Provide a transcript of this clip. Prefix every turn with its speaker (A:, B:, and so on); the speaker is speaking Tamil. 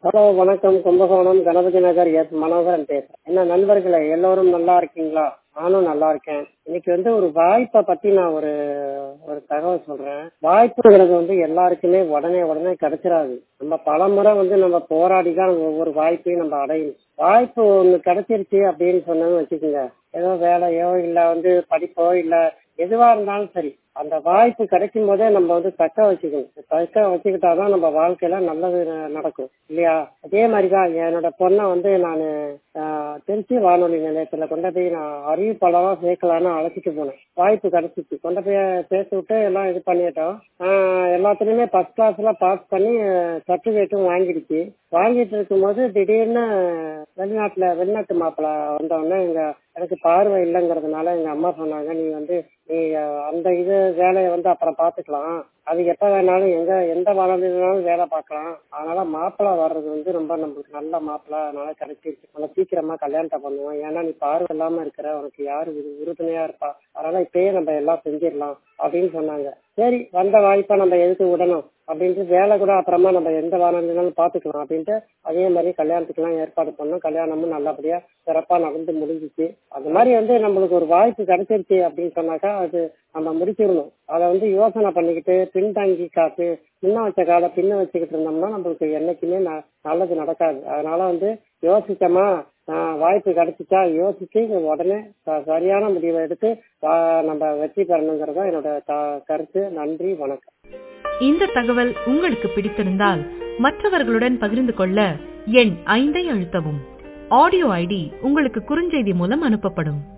A: ஹலோ வணக்கம் கும்பகோணம் கணபதி நகர் எஸ் மனோகரன் பேசுறேன் என்ன நண்பர்களே எல்லோரும் நல்லா இருக்கீங்களா நானும் நல்லா இருக்கேன் இன்னைக்கு வந்து ஒரு வாய்ப்பை பத்தி நான் ஒரு ஒரு தகவல் சொல்றேன் வாய்ப்புங்கிறது வந்து எல்லாருக்குமே உடனே உடனே கிடைச்சிடாது நம்ம பல முறை வந்து நம்ம போராடி தான் ஒவ்வொரு வாய்ப்பையும் நம்ம அடையணும் வாய்ப்பு ஒண்ணு கிடைச்சிருச்சு அப்படின்னு சொன்னது வச்சுக்கோங்க ஏதோ வேலையோ இல்ல வந்து படிப்போ இல்ல எதுவா இருந்தாலும் சரி அந்த வாய்ப்பு கிடைக்கும் போதே நம்ம வந்து தக்க வச்சுக்கணும் தக்க வச்சுக்கிட்டாதான் நம்ம வாழ்க்கையில நல்லது ந- நடக்கும் இல்லையா அதே மாதிரிதான் என்னோட பொண்ணை வந்து நான் திருச்சி வானொலி நிலையத்துல கொண்டு போய் நான் அறிவிப்பாளரா சேர்க்கலான்னு அழைச்சிட்டு போனேன் வாய்ப்பு கிடைச்சிச்சு கொண்டு போய் சேர்த்து விட்டு எல்லாம் இது பண்ணிட்டோம் ஆஹ் எல்லாத்துலயுமே ஃபர்ஸ்ட் கிளாஸ்ல பாஸ் பண்ணி சர்டிபிகேட்டும் வாங்கிடுச்சு வாங்கிட்டு இருக்கும்போது திடீர்னு வெளிநாட்டுல வெளிநாட்டு மாப்பிள்ள வந்தவொடனே எங்க எனக்கு பார்வை இல்லைங்கிறதுனால எங்க அம்மா சொன்னாங்க நீ வந்து நீ அஹ், அந்த இது வேலையை வந்து அப்புறம் பாத்துக்கலாம் அது எப்ப வேணாலும் எங்க எந்த வானொலினாலும் வேலை பார்க்கலாம் அதனால மாப்பிள்ளை வர்றது வந்து ரொம்ப நம்மளுக்கு நல்ல மாப்பிள்ளை அதனால கிடைச்சிருச்சு நம்ம சீக்கிரமா கல்யாணத்தை பண்ணுவோம் ஏன்னா நீ பார்வை இல்லாம இருக்கிற உனக்கு யாரு உறு- உறுதுணையா இருப்பா அதனால இப்பயே நம்ம எல்லாம் செஞ்சிடலாம் அப்படின்னு சொன்னாங்க சரி வந்த வாய்ப்பை நம்ம எதுக்கு விடணும் அப்படின்ட்டு வேலை கூட அப்புறமா நம்ம எந்த வானொலினாலும் பாத்துக்கலாம் அப்படின்ட்டு அதே மாதிரி கல்யாணத்துக்குலாம் ஏற்பாடு பண்ணோம் கல்யாணமும் நல்லபடியா சிறப்பா நடந்து முடிஞ்சிச்சு அது மாதிரி வந்து நம்மளுக்கு ஒரு வாய்ப்பு கிடைச்சிருச்சு அப்படின்னு சொன்னாக்கா அது நம்ம முடிச்சிடணும் அதை வந்து யோசனை பண்ணிக்கிட்டு பின்தங்கி காத்து முன்ன வச்ச காலை பின்ன வச்சுக்கிட்டு இருந்தோம்னா நம்மளுக்கு என்னைக்குமே ந- நல்லது நடக்காது அதனால வந்து யோசிச்சோமா ஆஹ் வாய்ப்பு கிடைச்சிச்சா யோசிச்சு உடனே ச- சரியான முடிவை எடுத்து வா- நம்ம வெற்றி பெறணுங்கிறது தான் என்னோட க- கருத்து நன்றி வணக்கம்
B: இந்த தகவல் உங்களுக்கு பிடித்திருந்தால் மற்றவர்களுடன் பகிர்ந்து கொள்ள எண் ஐந்தை அழுத்தவும் ஆடியோ ஐடி உங்களுக்கு குறுஞ்செய்தி மூலம் அனுப்பப்படும்